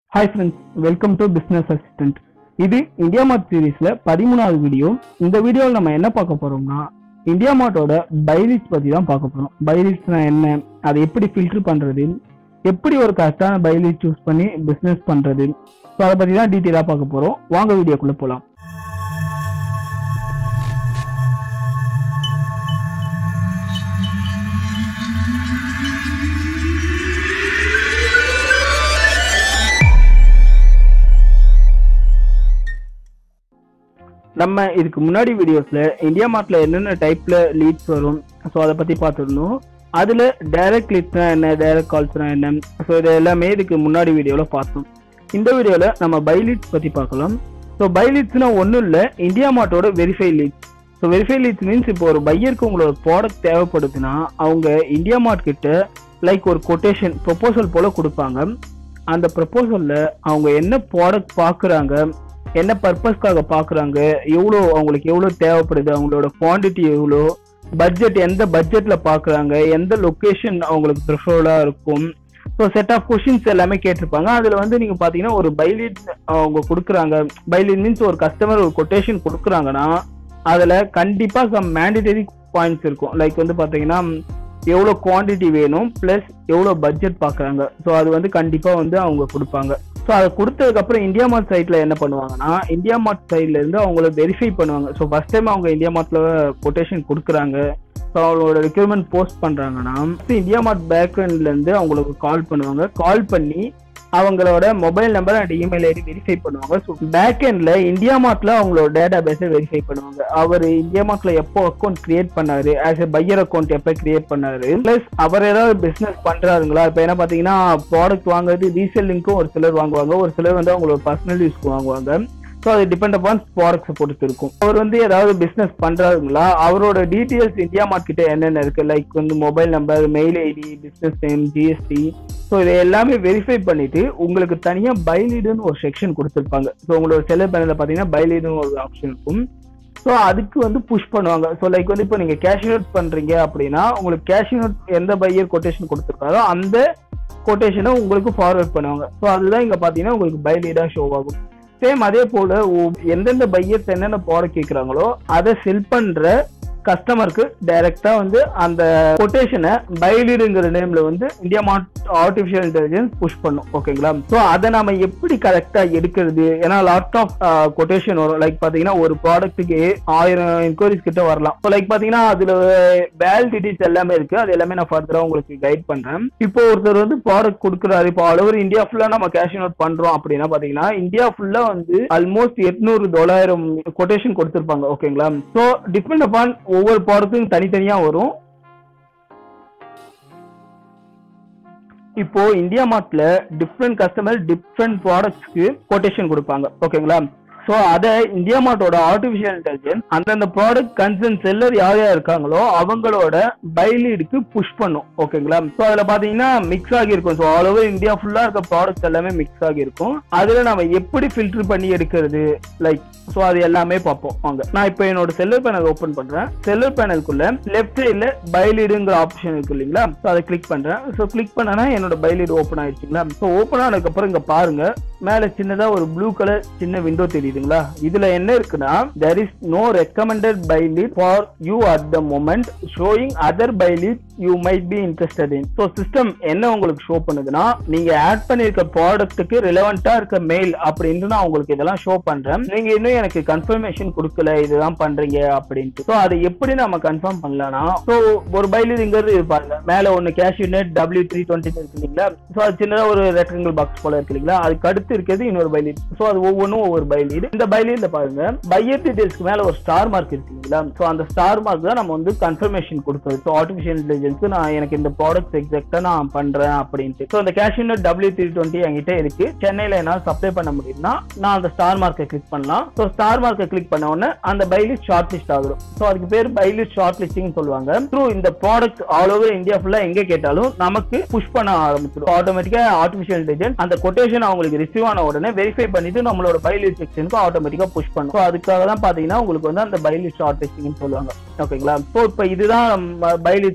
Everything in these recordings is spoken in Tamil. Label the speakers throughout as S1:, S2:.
S1: hi friends welcome to business assistant இது இந்தியா மார்ட் சீரீஸ்ல பதிமூணாவது வீடியோ இந்த வீடியோவில் நம்ம என்ன பார்க்க போறோம்னா இந்தியா மார்ட்டோட பைலிட்ஸ் பத்தி தான் பார்க்க போறோம் பைலிட்ஸ்னா என்ன அதை எப்படி ஃபில்டர் பண்றது எப்படி ஒரு கரெக்டான பைலிட் சூஸ் பண்ணி பிஸ்னஸ் பண்றது ஸோ அதை பத்தி தான் டீட்டெயிலாக பார்க்க போறோம் வாங்க வீடியோக்குள்ள போகலாம் நம்ம இதுக்கு முன்னாடி வீடியோஸ்ல இந்தியா மார்ட்ல என்னென்ன டைப்ல லீட்ஸ் வரும் ஸோ அதை பத்தி பார்த்துருந்தோம் அதுல டைரக்ட் லீட்ஸ்னா என்ன டைரக்ட் கால்ஸ்னா என்ன ஸோ இது எல்லாமே இதுக்கு முன்னாடி வீடியோல பார்த்தோம் இந்த வீடியோல நம்ம பை லீட்ஸ் பத்தி பார்க்கலாம் ஸோ பை லீட்ஸ்னா ஒன்றும் இல்லை India மார்ட்டோட verify leads so verify leads means இப்போ ஒரு பையருக்கு உங்களோட ப்ராடக்ட் தேவைப்படுதுன்னா அவங்க இந்தியா மார்ட் கிட்ட லைக் ஒரு கொட்டேஷன் ப்ரொபோசல் போல கொடுப்பாங்க அந்த ப்ரொபோசல்ல அவங்க என்ன ப்ராடக்ட் பார்க்குறாங்க என்ன பர்பஸ்க்காக பார்க்குறாங்க எவ்வளோ அவங்களுக்கு எவ்வளோ தேவைப்படுது அவங்களோட குவாண்டிட்டி எவ்வளோ பட்ஜெட் எந்த பட்ஜெட்டில் பார்க்குறாங்க எந்த லொக்கேஷன் அவங்களுக்கு ப்ரிஃபர்டாக இருக்கும் ஸோ செட் ஆஃப் கொஷின்ஸ் எல்லாமே கேட்டிருப்பாங்க அதில் வந்து நீங்கள் பார்த்தீங்கன்னா ஒரு பைலிட் அவங்க கொடுக்குறாங்க பைலிட் மீன்ஸ் ஒரு கஸ்டமர் ஒரு கொட்டேஷன் கொடுக்குறாங்கன்னா அதில் கண்டிப்பாக சம் மேண்டிட்டரி பாயிண்ட்ஸ் இருக்கும் லைக் வந்து பார்த்தீங்கன்னா எவ்வளோ குவாண்டிட்டி வேணும் ப்ளஸ் எவ்வளோ பட்ஜெட் பார்க்குறாங்க ஸோ அது வந்து கண்டிப்பாக வந்து அவங்க கொடுப்பாங்க ஸோ அதை கொடுத்ததுக்கப்புறம் இந்தியா மார்ட் சைட்டில் என்ன பண்ணுவாங்கன்னா இந்தியா மார்ட் சைட்ல இருந்து அவங்கள வெரிஃபை பண்ணுவாங்க ஸோ ஃபர்ஸ்ட் டைம் அவங்க இந்தியா மார்ட்ல கொட்டேஷன் கொடுக்குறாங்க ஸோ அவங்களோட ரெக்யூர்மெண்ட் போஸ்ட் பண்ணுறாங்கன்னா இந்தியா மார்ட் பேக்ல இருந்து அவங்களுக்கு கால் பண்ணுவாங்க கால் பண்ணி அவங்களோட mobile number and email ID verify பண்ணுவாங்க ஸோ பேக் எண்ட்ல இந்தியா மார்ட்ல அவங்களோட டேட்டா பேஸை வெரிஃபை பண்ணுவாங்க அவர் இந்தியா மார்ட்ல எப்போ அக்கௌண்ட் கிரியேட் பண்ணாரு ஆஸ் எ பையர் அக்கௌண்ட் எப்போ கிரியேட் பண்ணாரு பிளஸ் அவர் ஏதாவது பிசினஸ் பண்றாருங்களா இப்போ என்ன பாத்தீங்கன்னா ப்ராடக்ட் வாங்குறது ரீசெல்லிங்க்கும் ஒரு சிலர் வாங்குவாங்க ஒரு சிலர் வந்து அவங்களோட பர்சனல் யூஸ்க்கு வாங்குவாங்க ஸோ அது டிபெண்ட் அப்பான் ப்ராடக்ட்ஸை பொறுத்து இருக்கும் அவர் வந்து ஏதாவது பிஸ்னஸ் பண்றாருங்களா அவரோட டீட்டெயில்ஸ் இந்தியா மார்ட் கிட்ட என்னென்ன இருக்கு லைக் வந்து mobile number mail ID business name GST so இதை எல்லாமே வெரிஃபை பண்ணிட்டு உங்களுக்கு தனியாக பைலீடுன்னு ஒரு செக்ஷன் கொடுத்துருப்பாங்க ஸோ உங்களோட செலர் பேனலில் பார்த்தீங்கன்னா பைலீடுன்னு ஒரு ஆப்ஷன் இருக்கும் ஸோ அதுக்கு வந்து புஷ் பண்ணுவாங்க ஸோ லைக் வந்து இப்போ நீங்கள் கேஷ் அவுட் பண்ணுறீங்க அப்படின்னா உங்களுக்கு கேஷ் அவுட் எந்த பையர் கொட்டேஷன் கொடுத்துருக்காரோ அந்த கொட்டேஷனை உங்களுக்கு ஃபார்வர்ட் பண்ணுவாங்க ஸோ அதுதான் இங்கே பார்த்தீங்கன்னா உங்களுக்கு பைலீடாக ஷோ ஆகும் சேம் அதே போல எந்தெந்த பையர்ஸ் என்னென்ன ப்ராடக்ட் கேட்குறாங்களோ அதை செல் பண்ற கஸ்டமருக்கு டைரக்டா வந்து அந்த கொட்டேஷனை பைலீடுங்கிற நேம்ல வந்து இந்தியா மார்ட் ஆர்டிஃபிஷியல் இன்டெலிஜென்ஸ் புஷ் பண்ணும் ஓகேங்களா ஸோ அதை நம்ம எப்படி கரெக்டா எடுக்கிறது ஏன்னா லாட் ஆஃப் கொட்டேஷன் வரும் லைக் பாத்தீங்கன்னா ஒரு ப்ராடக்ட்டுக்கு ஆயிரம் என்கொயரிஸ் கிட்ட வரலாம் ஸோ லைக் பாத்தீங்கன்னா அதுல வேல் டீடைல்ஸ் எல்லாமே இருக்கு அது எல்லாமே நான் ஃபர்தரா உங்களுக்கு கைட் பண்றேன் இப்போ ஒருத்தர் வந்து ப்ராடக்ட் கொடுக்குறாரு இப்போ ஆல் ஓவர் இந்தியா ஃபுல்லா நம்ம கேஷ் அவுட் பண்றோம் அப்படின்னா பாத்தீங்கன்னா இந்தியா ஃபுல்லா வந்து ஆல்மோஸ்ட் எட்நூறு தொள்ளாயிரம் கொட்டேஷன் கொடுத்துருப்பாங்க ஓகேங்களா ஸோ டிபெண்ட் அப்பான் ஒவ்வொரு ப்ராடக்ட்டும் தனித்தனியா வரும் இப்போ India மார்ட்ல different customer different ப்ராடக்ட்ஸ்க்கு quotation கொடுப்பாங்க ஓகேங்களா ஸோ அதை இந்தியா மார்ட்டோட ஆர்டிஃபிஷியல் இன்டெலிஜென்ஸ் அந்தந்த ப்ராடக்ட் கன்சர்ன் செல்லர் யார் யார் இருக்காங்களோ அவங்களோட பைலீடுக்கு புஷ் பண்ணும் ஓகேங்களா ஸோ அதில் பார்த்தீங்கன்னா மிக்ஸ் ஆகியிருக்கும் ஸோ ஆல் ஓவர் இந்தியா ஃபுல்லாக இருக்க ப்ராடக்ட்ஸ் எல்லாமே மிக்ஸ் ஆகியிருக்கும் அதில் நம்ம எப்படி ஃபில்டர் பண்ணி எடுக்கிறது லைக் ஸோ அது எல்லாமே பார்ப்போம் வாங்க நான் இப்போ என்னோட செல்லர் பேனல் ஓப்பன் பண்ணுறேன் செல்லர் பேனலுக்குள்ள லெஃப்ட் சைடில் பைலீடுங்கிற ஆப்ஷன் இருக்கு இல்லைங்களா ஸோ அதை கிளிக் பண்ணுறேன் ஸோ கிளிக் பண்ணனா என்னோட பைலீடு ஓப்பன் ஆயிடுச்சுங்களா ஸோ ஓப்பன் ஆனதுக்கப்புறம் இங்கே பாருங்க மேலே சின்னதாக ஒரு ப்ளூ கலர் சின்ன விண்டோ தெரியுதுங்களா இதுல என்ன இருக்குன்னா there is no recommended by lead for you at the moment showing other by lead you might be interested in so system என்ன உங்களுக்கு ஷோ பண்ணுதுன்னா நீங்க ஆட் பண்ணிருக்க ப்ராடக்ட்டுக்கு ரிலவெண்டா இருக்க மெயில் அப்படின்னு நான் உங்களுக்கு இதெல்லாம் ஷோ பண்றேன் நீங்க இன்னும் எனக்கு கன்ஃபர்மேஷன் கொடுக்கல இதுதான் பண்றீங்க அப்படின்ட்டு ஸோ அதை எப்படி நம்ம கன்ஃபார்ம் பண்ணலாம்னா ஸோ ஒரு பைலிங்கிறது பாருங்க மேல ஒன்னு cashew net W three twenty இருக்கு இல்லைங்களா ஸோ அது சின்னதாக ஒரு ரெக்டங்கிள் பாக்ஸ் போல இருக்கு இல்லைங்களா அதுக்கு அடுத்து இருக்கிறது இன்னொரு பைலீட் ஸோ அது ஒவ்வொன்றும் ஒவ்வொரு பைலீடு இந்த பைலீட்ல பாருங்க பையர் டீடைல்ஸ்க்கு மேல ஒரு ஸ்டார் மார்க் இருக்கு இல்லைங்களா ஸோ அந்த ஸ்டார் மார்க் தான் நம்ம வந்து கன்ஃபர்மேஷன் கொடுத்தது ஸோ ஆர்டிஃபிஷியல் இன்டெலிஜென்ஸ் நான் எனக்கு இந்த ப்ராடக்ட் எக்ஸாக்டா நான் பண்றேன் அப்படின்ட்டு ஸோ இந்த cashew net W three twenty என்கிட்ட இருக்கு சென்னையில என்னால் சப்ளை பண்ண முடியும்னா நான் அந்த ஸ்டார் மார்க்கை கிளிக் பண்ணலாம் ஸோ ஸ்டார் மார்க்கை கிளிக் பண்ண உடனே அந்த பைலிஸ்ட் ஷார்ட் லிஸ்ட் ஆகும் ஸோ அதுக்கு பேர் பைலிஸ்ட் ஷார்ட் லிஸ்டிங் சொல்லுவாங்க த்ரூ இந்த ப்ராடக்ட் ஆல் ஓவர் இந்தியா ஃபுல்லா எங்க கேட்டாலும் நமக்கு புஷ் பண்ண ஆரம்பிச்சிடும் ஆட்டோமேட்டிக்கா ஆர்டிஃபிஷியல் இன்டெலிஜென்ஸ் அந்த கொட்டேஷன் அவங்களுக்கு ரிசீவ் ஆன உடனே வெரிஃபை பண்ணிட்டு நம்மளோட பைலிஸ்ட் செக்ஷனுக்கு ஆட்டோமேட்டிக்கா புஷ் பண்ணும் ஸோ அதுக்காக தான் பாத்தீங்கன்னா உங்களுக்கு வந்து அந்த பைலிஸ்ட் ஷார்ட் லிஸ்டிங் சொல்லுவாங்க ஓகேங்களா ஸோ இப்போ இதுதான் பைலிஸ்ட் சொன்ன இல்லைங்களா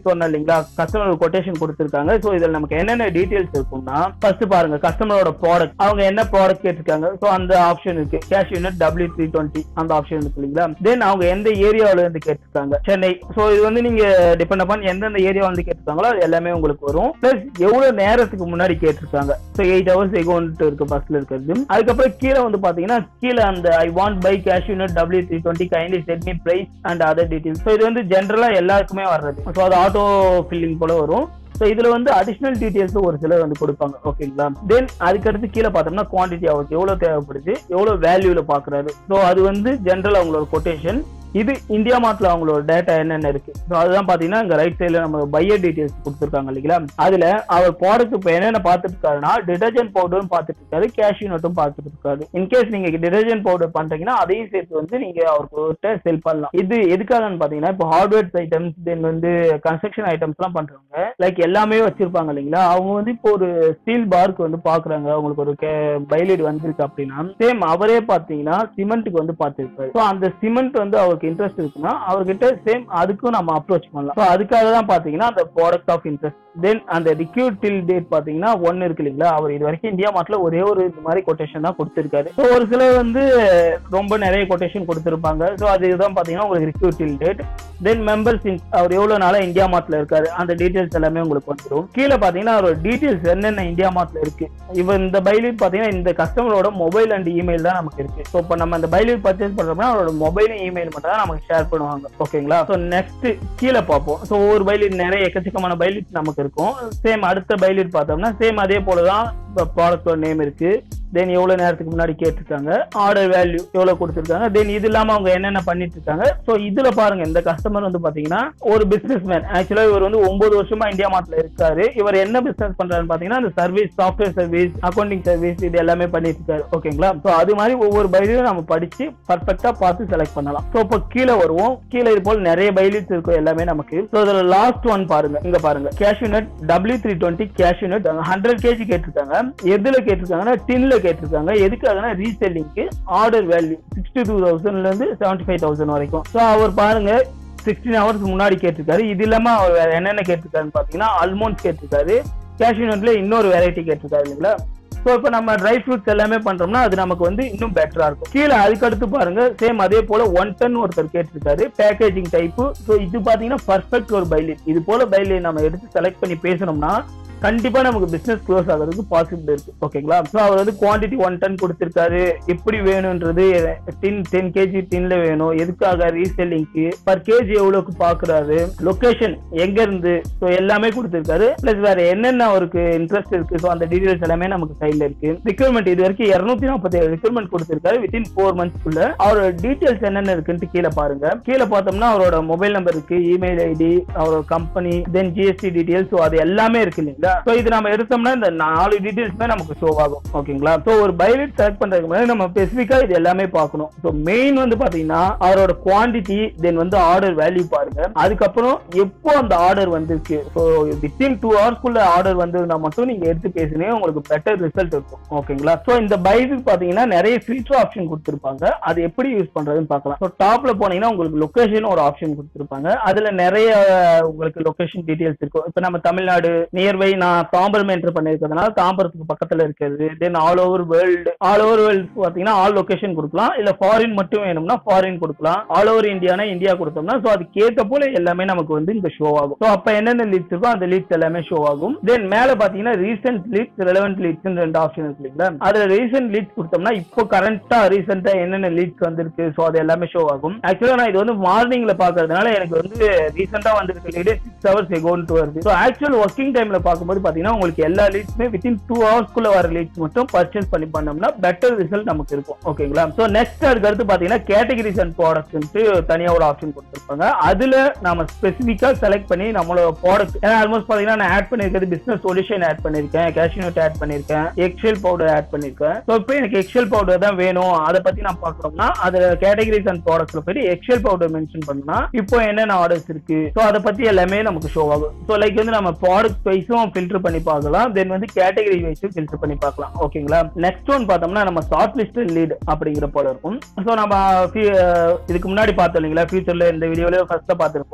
S1: இல்லைங்களா கஸ்டமர் கொட்டேஷன் கொடுத்துருக்காங்க ஸோ இதில் நமக்கு என்னென்ன டீடைல்ஸ் இருக்கும்னா ஃபர்ஸ்ட் பாருங்க கஸ்டமரோட ப்ராடக்ட் அவங்க என்ன ப்ராடக்ட் கேட்டிருக்காங்க ஸோ அந்த ஆப்ஷன் இருக்கு cash unit W three twenty அந்த ஆப்ஷன் இருக்கு இல்லைங்களா தென் அவங்க எந்த ஏரியாவில இருந்து கேட்டிருக்காங்க சென்னை ஸோ இது வந்து நீங்க டிபெண்ட் அப்பான் எந்தெந்த ஏரியாவில் வந்து கேட்டிருக்காங்களோ அது எல்லாமே உங்களுக்கு வரும் பிளஸ் எவ்வளவு நேரத்துக்கு முன்னாடி கேட்டிருக்காங்க ஸோ எயிட் ஹவர்ஸ் எகோன்ட்டு இருக்கு பஸ்ல இருக்கிறது அதுக்கப்புறம் கீழே வந்து பாத்தீங்கன்னா கீழே அந்த I want by cash unit W three twenty kindly set me price and other details so இது வந்து ஜென்ரலா எல்லாருக்குமே வர்றது ஸோ அது ஆட்டோ ஃபில்லிங் போல வரும் ஸோ இதுல வந்து அடிஷனல் டீடைல்ஸ் ஒரு சிலர் வந்து கொடுப்பாங்க ஓகேங்களா தென் அதுக்கடுத்து கீழே பார்த்தோம்னா குவான்டிட்டி அவருக்கு எவ்வளவு தேவைப்படுது எவ்வளவு வேல்யூல பாக்குறாரு ஸோ அது வந்து ஜென்ரல் அவங்களோட கொட்டேஷன் இது இந்தியா மார்ட்ல அவங்களோட டேட்டா என்னென்ன இருக்கு ஸோ அதுதான் பாத்தீங்கன்னா இங்க ரைட் சைடுல நம்ம பையர் டீடைல்ஸ் கொடுத்துருக்காங்க இல்லைங்களா அதுல அவர் ப்ராடக்ட் இப்போ என்னென்ன பார்த்துட்டு இருக்காருன்னா டிடர்ஜென்ட் பவுடரும் பார்த்துட்டு இருக்காரு கேஷ்யூ நட்டும் பார்த்துட்டு இருக்காரு இன்கேஸ் நீங்க டிடர்ஜென்ட் பவுடர் பண்றீங்கன்னா அதையும் சேர்த்து வந்து நீங்க அவர்கிட்ட செல் பண்ணலாம் இது எதுக்காகன்னு பாத்தீங்கன்னா இப்போ ஹார்ட்வேர்ஸ் ஐட்டம்ஸ் தென் வந்து கன்ஸ்ட்ரக்ஷன் ஐட்டம்ஸ் எல்லாம் பண்றவங்க லைக் எல்லாமே வச்சிருப்பாங்க இல்லைங்களா அவங்க வந்து இப்போ ஒரு ஸ்டீல் பார்க்கு வந்து பாக்குறாங்க அவங்களுக்கு ஒரு பைலீடு வந்திருக்கு அப்படின்னா சேம் அவரே பாத்தீங்கன்னா சிமெண்ட்டுக்கு வந்து பார்த்திருப்பாரு ஸோ அந்த சிமெண்ட் வந்து அவருக்கு இன்ட்ரெஸ்ட் இருக்குன்னா அவர்கிட்ட சேம் அதுக்கும் நம்ம அப்ரோச் பண்ணலாம் ஸோ அதுக்காக தான் பாத்தீங்கன்னா அந்த ப்ராடக்ட் ஆஃப் இன்ட்ரெஸ்ட் தென் அந்த ரிக்யூட் டில் டேட் பாத்தீங்கன்னா ஒன்னு இருக்கு இல்லைங்களா அவர் இது வரைக்கும் இந்தியா மார்ட்ல ஒரே ஒரு இந்த மாதிரி கொட்டேஷன் தான் கொடுத்திருக்காரு ஸோ ஒரு சிலர் வந்து ரொம்ப நிறைய கொட்டேஷன் கொடுத்திருப்பாங்க ஸோ அதுதான் பாத்தீங்கன்னா உங்களுக்கு ரிக்யூட் டில் டேட் தென் மெம்பர்ஸ் அவர் எவ்வளவு நாளா இந்தியா மார்ட்ல இருக்காரு அந்த டீடைல்ஸ் எல்லாமே உங்களுக்கு வந்துடும் கீழே பாத்தீங்கன்னா அவரோட டீடைல்ஸ் என்னென்ன இந்தியா மார்ட்ல இருக்கு இவன் இந்த பைலீட் பாத்தீங்கன்னா இந்த கஸ்டமரோட மொபைல் அண்ட் இமெயில் தான் நமக்கு இருக்கு ஸோ இப்போ நம்ம அந்த பைலீட் பர்ச்சேஸ் பண்றோம்னா அவரோட மொபைலும் இமெயில் மட்டும் தான் நமக்கு ஷேர் பண்ணுவாங்க ஓகேங்களா ஸோ நெக்ஸ்ட் கீழே பார்ப்போம் ஸோ ஒவ்வொரு பைலீட் நிறைய எக்கச்சக்கமான பைலீட் நமக்கு இருக்கும் சேம் அடுத்த பைலீட் பார்த்தோம்னா சேம் அதே போல தான் ப்ராடக்டோட நேம் இருக்கு தென் எவ்வளவு நேரத்துக்கு முன்னாடி கேட்டிருக்காங்க ஆர்டர் வேல்யூ எவ்வளவு கொடுத்துருக்காங்க தென் இது இல்லாம அவங்க என்னென்ன பண்ணிட்டு இருக்காங்க ஸோ இதுல பாருங்க இந்த கஸ்டமர் வந்து பாத்தீங்கன்னா ஒரு பிசினஸ் மேன் ஆக்சுவலா இவர் வந்து ஒன்பது வருஷமா இந்தியா மார்ட்ல இருக்காரு இவர் என்ன பிசினஸ் பண்றாருன்னு பாத்தீங்கன்னா அந்த service software service accounting service இது எல்லாமே பண்ணிட்டு இருக்காரு ஓகேங்களா ஸோ அது மாதிரி ஒவ்வொரு பைலையும் நம்ம படிச்சு பர்ஃபெக்டா பார்த்து செலக்ட் பண்ணலாம் ஸோ இப்போ கீழே வருவோம் கீழே இது போல் நிறைய பைலிட்ஸ் இருக்கும் எல்லாமே நமக்கு ஸோ இதுல லாஸ்ட் ஒன் பாருங்க இங்க பாருங்க cash unit W three twenty cash unit hundred KG கேட்டிருக்காங்க எதுல கேட்டிருக்காங்கன்னா டின்ல கேட்டிருக்காங்க எதுக்காகனா ரீசெல்லிங்க்கு ஆர்டர் வேல்யூ சிக்ஸ்டி டூ தௌசண்ட்ல இருந்து செவன்டி ஃபைவ் தௌசண்ட் வரைக்கும் ஸோ அவர் பாருங்க சிக்ஸ்டீன் ஹவர்ஸ் முன்னாடி கேட்டிருக்காரு இது இல்லாம அவர் வேற என்னென்ன கேட்டிருக்காருன்னு பாத்தீங்கன்னா ஆல்மோண்ட் கேட்டிருக்காரு கேஷ் யூனிட்ல இன்னொரு வெரைட்டி கேட்டிருக்காரு இல்லைங்களா ஸோ இப்போ நம்ம ட்ரை ஃப்ரூட்ஸ் எல்லாமே பண்றோம்னா அது நமக்கு வந்து இன்னும் பெட்டரா இருக்கும் கீழே அதுக்கு அடுத்து பாருங்க சேம் அதே போல ஒன் டன் ஒருத்தர் கேட்டிருக்காரு பேக்கேஜிங் டைப்பு ஸோ இது பாத்தீங்கன்னா பர்ஃபெக்ட் ஒரு பைலின் இது போல பைலின் நம்ம எடுத்து செலக்ட் பண்ணி பேசணும்னா கண்டிப்பா நமக்கு பிசினஸ் க்ளோஸ் ஆகிறதுக்கு பாசிபிள் இருக்கு ஓகேங்களா ஸோ அவர் வந்து குவான்டிட்டி ஒன் டன் கொடுத்திருக்காரு எப்படி வேணும்ன்றது டின் டென் கேஜி டின்ல வேணும் எதுக்காக ரீசெல்லிங்க்கு பர் கேஜி எவ்வளவுக்கு பாக்குறாரு லொகேஷன் எங்க இருந்து ஸோ எல்லாமே கொடுத்திருக்காரு பிளஸ் வேற என்னென்ன அவருக்கு இன்ட்ரெஸ்ட் இருக்கு ஸோ அந்த டீடைல்ஸ் எல்லாமே நமக்கு சைட்ல இருக்கு ரிக்ரூட்மெண்ட் இது வரைக்கும் இருநூத்தி நாற்பத்தி ஏழு ரிக்ரூட்மெண்ட் கொடுத்திருக்காரு வித்தின் ஃபோர் மந்த்ஸ்க்குள்ள அவரோட டீடைல்ஸ் என்னென்ன இருக்குன்ட்டு கீழே பாருங்க கீழே பார்த்தோம்னா அவரோட மொபைல் நம்பர் இருக்கு இமெயில் ஐடி அவரோட கம்பெனி தென் ஜிஎஸ்டி டீடைல்ஸ் ஸோ அது எல்லாமே இருக்கு இல்லைங்களா ஸோ இது நம்ம எடுத்தோம்னா இந்த நாலு டீடைல்ஸுமே நமக்கு ஷோ ஆகும் ஓகேங்களா ஸோ ஒரு பைலட் செலக்ட் பண்றதுக்கு முன்னாடி நம்ம ஸ்பெசிஃபிக்கா இது எல்லாமே பார்க்கணும் ஸோ மெயின் வந்து பாத்தீங்கன்னா அவரோட குவான்டிட்டி தென் வந்து ஆர்டர் வேல்யூ பாருங்க அதுக்கப்புறம் எப்போ அந்த ஆர்டர் வந்திருக்கு ஸோ வித்தின் டூ ஹவர்ஸ்க்குள்ள ஆர்டர் வந்திருந்தா மட்டும் நீங்க எடுத்து பேசினே உங்களுக்கு பெட்டர் ரிசல்ட் இருக்கும் ஓகேங்களா ஸோ இந்த பைக்கு பாத்தீங்கன்னா நிறைய ஃபில்டர் ஆப்ஷன் கொடுத்துருப்பாங்க அது எப்படி யூஸ் பண்றதுன்னு பார்க்கலாம் ஸோ டாப்ல போனீங்கன்னா உங்களுக்கு லொகேஷன் ஒரு ஆப்ஷன் கொடுத்துருப்பாங்க அதுல நிறைய உங்களுக்கு லொகேஷன் டீடைல்ஸ் இருக்கும் இப்போ நம்ம தமிழ்நாடு நியர்பை நான் தாம்பரம் என்டர் பண்ணிருக்கிறதுனால தாம்பரத்துக்கு பக்கத்துல இருக்கிறது then all over world all over world பாத்தீங்கன்னா ஆல் லொகேஷன் கொடுக்கலாம் இல்ல ஃபாரின் மட்டும் வேணும்னா ஃபாரின் கொடுக்கலாம் ஆல் ஓவர் இந்தியானா இந்தியா கொடுத்தோம்னா ஸோ அதுக்கு ஏத்த போல எல்லாமே நமக்கு வந்து இங்க ஷோ ஆகும் ஸோ அப்ப என்னென்ன லீட்ஸ் இருக்கோ அந்த லீட்ஸ் எல்லாமே ஷோ ஆகும் தென் மேல பாத்தீங்கன்னா ரீசென்ட் லீட்ஸ் ரெலவென்ட் லீட்ஸ் ரெண்டு ஆப்ஷன் இருக்கு இல்லைங்களா அதுல ரீசென்ட் லீட்ஸ் கொடுத்தோம்னா இப்போ கரண்டா ரீசெண்டா என்னென்ன லீட்ஸ் வந்திருக்கு ஸோ அது எல்லாமே ஷோ ஆகும் ஆக்சுவலா நான் இது வந்து மார்னிங்ல பாக்குறதுனால எனக்கு வந்து ரீசெண்டா வந்திருக்கு லீடு சிக்ஸ் ஹவர்ஸ் எகோன்ட்டு வருது ஸோ ஆக்சுவல் ஒர்க்கிங் டைம்ல பார்க்கும்போது பாத்தீங்கன்னா உங்களுக்கு எல்லா லீட்ஸுமே வித்தின் டூ ஹவர்ஸ்க்குள்ள வர லீட்ஸ் மட்டும் பர்ச்சேஸ் பண்ணி பண்ணோம்னா பெட்டர் ரிசல்ட் நமக்கு இருக்கும் ஓகேங்களா ஸோ நெக்ஸ்ட் அதுக்கு அடுத்து பாத்தீங்கன்னா கேட்டகரிஸ் அண்ட் ப்ராடக்ட்ஸ்ட்டு தனியா ஒரு ஆப்ஷன் கொடுத்துருப்பாங்க அதுல நம்ம ஸ்பெசிஃபிக்கா செலக்ட் பண்ணி நம்மளோட ப்ராடக்ட் ஏன்னா ஆல்மோஸ்ட் பாத்தீங்கன்னா நான் ஆட் பண்ணிருக்கிறது பிசினஸ் சொல்யூஷன் ஆட் பண்ணிருக்கேன் கேஷ்யூனட் ஆட் பண்ணிருக்கேன் எக்ஸல் பவுடர் ஆட் பண்ணிருக்கேன் ஸோ இப்போ எனக்கு எக்ஸல் பவுடர் தான் வேணும் அதை பத்தி நான் பார்க்கணும்னா அதுல கேட்டகரிஸ் அண்ட் ப்ராடக்ட்ஸ்ல போயிட்டு எக்ஸல் பவுடர் மென்ஷன் பண்ணா இப்போ என்னென்ன ஆர்டர்ஸ் இருக்கு ஸோ அதை பத்தி எல்லாமே நமக்கு ஷோ ஆகும் ஸோ லைக் வந்து நம்ம ப்ராடக்ட் வைஸும் ஃபில்டர் பண்ணி பார்க்கலாம் தென் வந்து கேட்டகரி வைஸும் ஃபில்டர் பண்ணி பார்க்கலாம் ஓகேங்களா நெக்ஸ்ட் ஒன் பார்த்தோம்னா நம்ம ஷார்ட் லிஸ்ட் லீட் அப்படிங்கிற போல இருக்கும் ஸோ நம்ம fe- இதுக்கு முன்னாடி பார்த்தோம் இல்லைங்களா ஃபியூச்சர்ல இந்த வீடியோல ஃபர்ஸ்ட் பார்த்திருப்போம்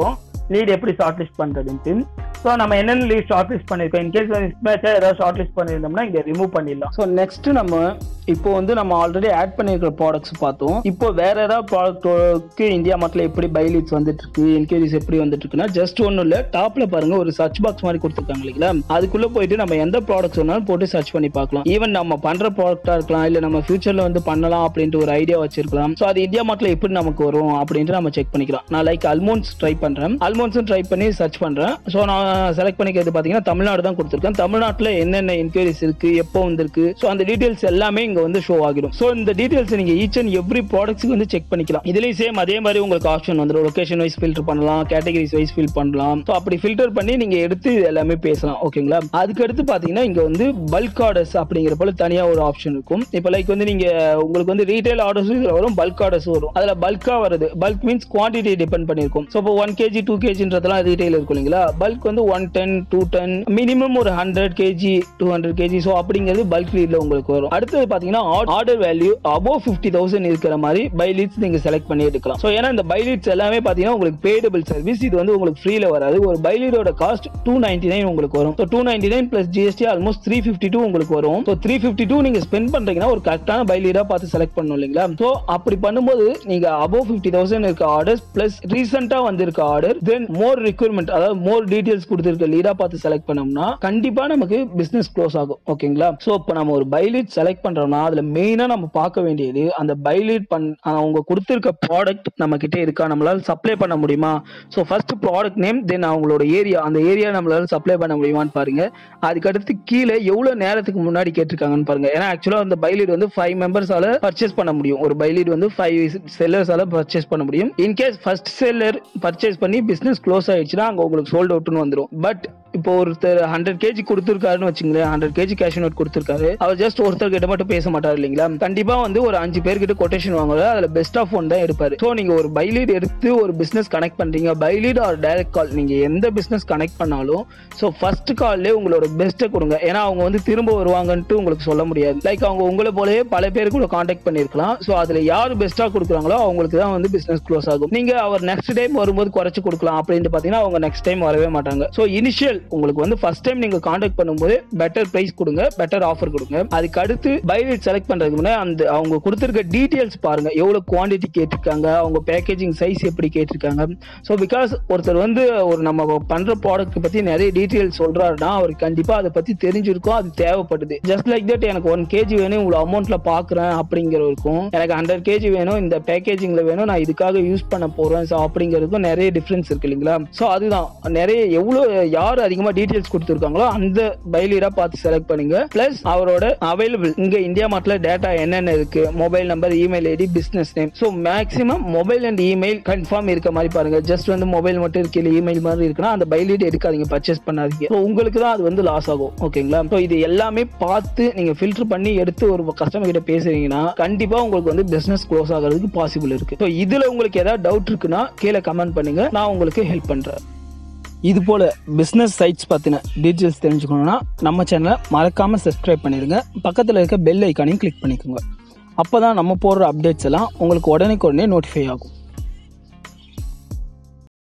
S1: லீட் எப்படி ஷார்ட் லிஸ்ட் பண்றதுன்ட்டு ஸோ நம்ம என்னென்ன லீட் ஷார்ட் லிஸ்ட் பண்ணிருக்கோம் இன்கேஸ் மிஸ்மேட்சா ஏதாவது ஷார்ட் லிஸ்ட் பண்ணியிருந்தோம்னா இங்க ரிமூவ் பண்ணிடலாம் ஸோ நெக்ஸ்ட் நம்ம இப்போ வந்து நம்ம ஆல்ரெடி ஆட் பண்ணியிருக்கிற ப்ராடக்ட்ஸ் பார்த்தோம் இப்போ வேற ஏதாவது ப்ராடக்ட்க்கு இந்தியா மார்ட்ல எப்படி பை லீட்ஸ் வந்துட்டு இருக்கு என்கொயரிஸ் எப்படி வந்துட்டு இருக்குன்னா ஜஸ்ட் ஒன்றும் இல்லை டாப்ல பாருங்க ஒரு சர்ச் பாக்ஸ் மாதிரி கொடுத்துருக்காங்க இல்லைங்களா அதுக்குள்ள போயிட்டு நம்ம எந்த ப்ராடக்ட்ஸ் வேணாலும் போட்டு சர்ச் பண்ணி பார்க்கலாம் ஈவன் நம்ம பண்ற ப்ராடக்டா இருக்கலாம் இல்ல நம்ம ஃபியூச்சர்ல வந்து பண்ணலாம் அப்படின்ட்டு ஒரு ஐடியா வச்சிருக்கலாம் ஸோ அது இந்தியா மார்ட்ல எப்படி நமக்கு வரும் அப்படின்ட்டு நம்ம செக் பண்ணிக்கலாம் நான் லைக் அல்மோன்ஸ் ட்ரை பண்றேன் அல்மோன்ஸும் ட்ரை பண்ணி சர்ச் பண்றேன் ஸோ நான் செலக்ட் பண்ணிக்கிறது பாத்தீங்கன்னா தமிழ்நாடு தான் கொடுத்துருக்கேன் தமிழ்நாட்டில் என்னென்ன என்கொயரிஸ் இருக்கு எப்போ வந்திருக்கு ஸோ அந்த டீடைல்ஸ் எல்லாமே இங்க வந்து ஷோ ஆகிடும் ஸோ இந்த டீடைல்ஸ் நீங்க ஈச் அண்ட் எவ்ரி ப்ராடக்ட்ஸ்க்கு வந்து செக் பண்ணிக்கலாம் இதுலயும் சேம் அதே மாதிரி உங்களுக்கு ஆப்ஷன் வந்துடும் லொகேஷன் வைஸ் ஃபில்டர் பண்ணலாம் கேட்டகரிஸ் வைஸ் ஃபில் பண்ணலாம் ஸோ அப்படி ஃபில்டர் பண்ணி நீங்க எடுத்து இது எல்லாமே பேசலாம் ஓகேங்களா அதுக்கு அடுத்து பாத்தீங்கன்னா இங்க வந்து பல்க் ஆர்டர்ஸ் அப்படிங்கிற போல தனியா ஒரு ஆப்ஷன் இருக்கும் இப்போ லைக் வந்து நீங்க உங்களுக்கு வந்து ரீட்டைல் ஆர்டர்ஸும் இதுல வரும் பல்க் ஆர்டர்ஸ் வரும் அதுல பல்கா வருது bulk means quantity depend பண்ணிருக்கும் so இப்போ ஒன் கேஜி டூ கேஜின்றதெல்லாம் ரீட்டைல் இருக்கும் இல்லைங்களா பல்க் வந்து one ten two ten minimum ஒரு hundred KG two hundred KG so அப்படிங்கிறது பல்க் லீட்ல உங்களுக்கு வரும் அடுத்தது பாத்தீங்கன்னா order value above fifty thousand இருக்கிற மாதிரி பை லீட்ஸ் நீங்க செலக்ட் பண்ணி எடுக்கலாம் ஸோ ஏன்னா இந்த பை லீட்ஸ் எல்லாமே பாத்தீங்கன்னா உங்களுக்கு பேடபிள் சர்வீஸ் இது வந்து உங்களுக்கு ஃப்ரீல வராது ஒரு by லீடோட cost two ninety nine உங்களுக்கு வரும் so two ninety nine plus GST almost three fifty two உங்களுக்கு வரும் ஸோ த்ரீ ஃபிஃப்டி டூ நீங்க ஸ்பெண்ட் பண்றீங்கன்னா ஒரு கரெக்டான பை லீடா பார்த்து செலக்ட் பண்ணணும் இல்லைங்களா ஸோ அப்படி பண்ணும்போது நீங்க அபோவ் ஃபிஃப்டி தௌசண்ட் இருக்க ஆர்டர்ஸ் பிளஸ் ரீசெண்டா வந்திருக்க ஆர்டர் தென் மோர் ரிக்வயர்மெண்ட் அதாவது மோர் டீடைல்ஸ் கொடுத்திருக்க லீடா பார்த்து செலக்ட் பண்ணோம்னா கண்டிப்பா நமக்கு பிசினஸ் க்ளோஸ் ஆகும் ஓகேங்களா ஸோ இப்போ நம்ம ஒரு பை லீட் செலக்ட் பண்றோம்னா அதுல மெயினா நம்ம பார்க்க வேண்டியது அந்த பை லீட் பண் அவங்க கொடுத்திருக்க ப்ராடக்ட் நம்ம கிட்ட இருக்கா நம்மளால சப்ளை பண்ண முடியுமா ஸோ ஃபர்ஸ்ட் ப்ராடக்ட் நேம் தென் அவங்களோட ஏரியா அந்த ஏரியா நம்மளால சப்ளை பண்ண முடியுமான்னு பாருங்க அதுக்கடுத்து கீழே எவ்வளவு நேரத்துக்கு முன்னாடி கேட்டிருக்காங்கன்னு பாருங்க ஏன்னா ஆக்சுவலா அந்த பை லீட் வந்து ஃபைவ் மெம்பர்ஸால பர்ச்சேஸ் பண்ண முடியும் ஒரு பை லீட் வந்து ஃபைவ் செல்லர்ஸால பர்ச்சேஸ் பண்ண முடியும் இன்கேஸ் ஃபர்ஸ்ட் செல்லர் பர்ச்சேஸ் பண்ணி பிசினஸ் க்ளோஸ் ஆயிடுச்சுன்னா அங்க உங்களுக்கு சோல்ட் அவுட்னு வந்துடும் பட் இப்போ ஒருத்தர் ஹண்ட்ரட் கேஜி கொடுத்துருக்காருன்னு வச்சுங்களேன் ஹண்ட்ரட் கேஜி கேஷ் நோட் கொடுத்துருக்காரு அவர் ஜஸ்ட் ஒருத்தர் கிட்ட மட்டும் பேச மாட்டார் இல்லைங்களா கண்டிப்பா வந்து ஒரு அஞ்சு பேர்கிட்ட கொட்டேஷன் வாங்குவாரு அதுல பெஸ்ட் ஆஃப் ஒன் தான் எடுப்பாரு ஸோ நீங்க ஒரு பை லீட் எடுத்து ஒரு பிசினஸ் கனெக்ட் பண்றீங்க பை லீட் ஆர் டைரக்ட் கால் நீங்க எந்த பிசினஸ் கனெக்ட் பண்ணாலும் ஸோ ஃபர்ஸ்ட் கால்லே உங்களோட பெஸ்ட்டை கொடுங்க ஏன்னா அவங்க வந்து திரும்ப வருவாங்கன்ட்டு உங்களுக்கு சொல்ல முடியாது லைக் அவங்க உங்களை போலவே பல பேர் கூட காண்டாக்ட் பண்ணிருக்கலாம் ஸோ அதுல யார் பெஸ்ட்டா கொடுக்குறாங்களோ அவங்களுக்கு தான் வந்து பிசினஸ் க்ளோஸ் ஆகும் நீங்க அவர் நெக்ஸ்ட் டைம் வரும்போது குறைச்சு கொடுக்கலாம் அப்படின்ட்டு பாத்தீங்கன்னா அவங்க நெக்ஸ்ட் டைம் வரவே மாட்டாங்க ஸோ இனிஷியல் உங்களுக்கு வந்து ஃபர்ஸ்ட் டைம் நீங்க காண்டாக்ட் பண்ணும்போது பெட்டர் பிரைஸ் கொடுங்க பெட்டர் ஆஃபர் கொடுங்க அதுக்கு அடுத்து பை ரேட் செலக்ட் பண்றதுக்கு முன்னாடி அந்த அவங்க கொடுத்துருக்க டீடைல்ஸ் பாருங்க எவ்வளவு குவாண்டிட்டி கேட்டிருக்காங்க அவங்க பேக்கேஜிங் சைஸ் எப்படி கேட்டிருக்காங்க ஸோ பிகாஸ் ஒருத்தர் வந்து ஒரு நம்ம பண்ற ப்ராடக்ட் பத்தி நிறைய டீடைல்ஸ் சொல்றாருன்னா அவருக்கு கண்டிப்பா அதை பத்தி தெரிஞ்சிருக்கும் அது தேவைப்படுது ஜஸ்ட் லைக் தட் எனக்கு ஒன் கேஜி வேணும் இவ்வளவு அமௌண்ட்ல பாக்குறேன் அப்படிங்கிற இருக்கும் எனக்கு ஹண்ட்ரட் கேஜி வேணும் இந்த பேக்கேஜிங்ல வேணும் நான் இதுக்காக யூஸ் பண்ண போறேன் ஸோ அப்படிங்கிறதுக்கும் நிறைய டிஃபரன்ஸ் இருக்கு இல்லைங்களா ஸோ அதுதான் நிறைய எவ்வளவு யார் அதிகமா டீடைல்ஸ் கொடுத்துருக்காங்களோ அந்த பைலீடா பார்த்து செலக்ட் பண்ணுங்க பிளஸ் அவரோட அவைலபிள் இங்க இந்தியா மார்ட்ல டேட்டா என்னென்ன இருக்கு mobile number email ID business name so maximum mobile and email confirm இருக்க மாதிரி பாருங்க ஜஸ்ட் வந்து மொபைல் மட்டும் இருக்கு இல்லை இமெயில் மாதிரி இருக்குன்னா அந்த பைலீட் எடுக்காதீங்க பர்ச்சேஸ் பண்ணாதீங்க ஸோ உங்களுக்கு தான் அது வந்து லாஸ் ஆகும் ஓகேங்களா ஸோ இது எல்லாமே பார்த்து நீங்க ஃபில்டர் பண்ணி எடுத்து ஒரு கஸ்டமர் கிட்ட பேசுறீங்கன்னா கண்டிப்பா உங்களுக்கு வந்து பிசினஸ் க்ளோஸ் ஆகிறதுக்கு பாசிபிள் இருக்கு ஸோ இதுல உங்களுக்கு ஏதாவது டவுட் இருக்குன்னா கீழே கமெண்ட் பண்ணுங்க நான் உங்களுக்கு ஹெல்ப் பண்றேன் இது போல பிஸ்னஸ் சைட்ஸ் பற்றின டீட்டெயில்ஸ் தெரிஞ்சுக்கணும்னா நம்ம சேனலை மறக்காமல் சப்ஸ்கிரைப் பண்ணிடுங்க பக்கத்தில் இருக்க பெல் ஐக்கானையும் கிளிக் பண்ணிக்கோங்க அப்போ தான் நம்ம போடுற அப்டேட்ஸ் எல்லாம் உங்களுக்கு உடனே உடனே நோட்டிஃபை ஆகும்